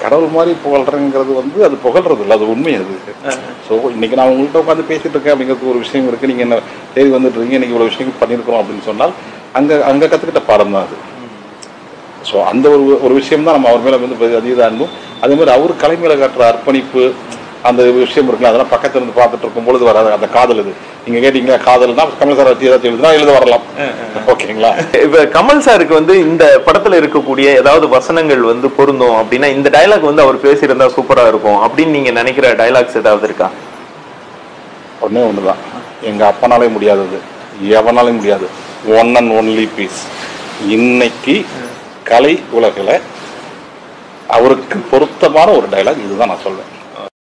கடவுள் மாதிரி புகழ்றேங்கிறது வந்து அது புகழ்றது இல்லை அது உண்மை அது ஸோ இன்னைக்கு நான் உங்கள்கிட்ட உட்காந்து பேசிட்டு இருக்கேன் அப்படிங்கிறது ஒரு விஷயம் இருக்கு நீங்க என்ன தேடி வந்துட்டு இருக்கீங்க இன்னைக்கு இவ்வளவு விஷயங்கள் பண்ணியிருக்கிறோம் அப்படின்னு சொன்னால் அங்க அங்க கத்துக்கிட்ட பாடம் தான் அது ஸோ அந்த ஒரு ஒரு விஷயம் தான் நம்ம அவர் மேலே வந்து பெரிய அதீத அன்பும் அதே மாதிரி அவர் கலை மேலே காட்டுற அர்ப்பணிப்பு அந்த விஷயம் இருக்குல்ல அதெல்லாம் பக்கத்துல இருந்து பார்த்துட்டு இருக்கும் பொழுது வராது அந்த காதல் இது நீங்க கேட்டீங்களா காதல்னா கமல் சார் வச்சு ஏதாச்சும் எழுதுனா எழுத வரலாம் ஓகேங்களா இப்ப கமல் சாருக்கு வந்து இந்த படத்துல இருக்கக்கூடிய ஏதாவது வசனங்கள் வந்து பொருந்தும் அப்படின்னா இந்த டயலாக் வந்து அவர் பேசியிருந்தா சூப்பரா இருக்கும் அப்படின்னு நீங்க நினைக்கிற டயலாக்ஸ் ஏதாவது இருக்கா ஒண்ணே ஒண்ணுதான் எங்க அப்பனாலே முடியாதது எவனாலே முடியாது ஒன் அண்ட் ஒன்லி பீஸ் இன்னைக்கு கலை உலகில் அவருக்கு பொருத்தமான ஒரு டைலாக் இதுதான் நான் சொல்வேன்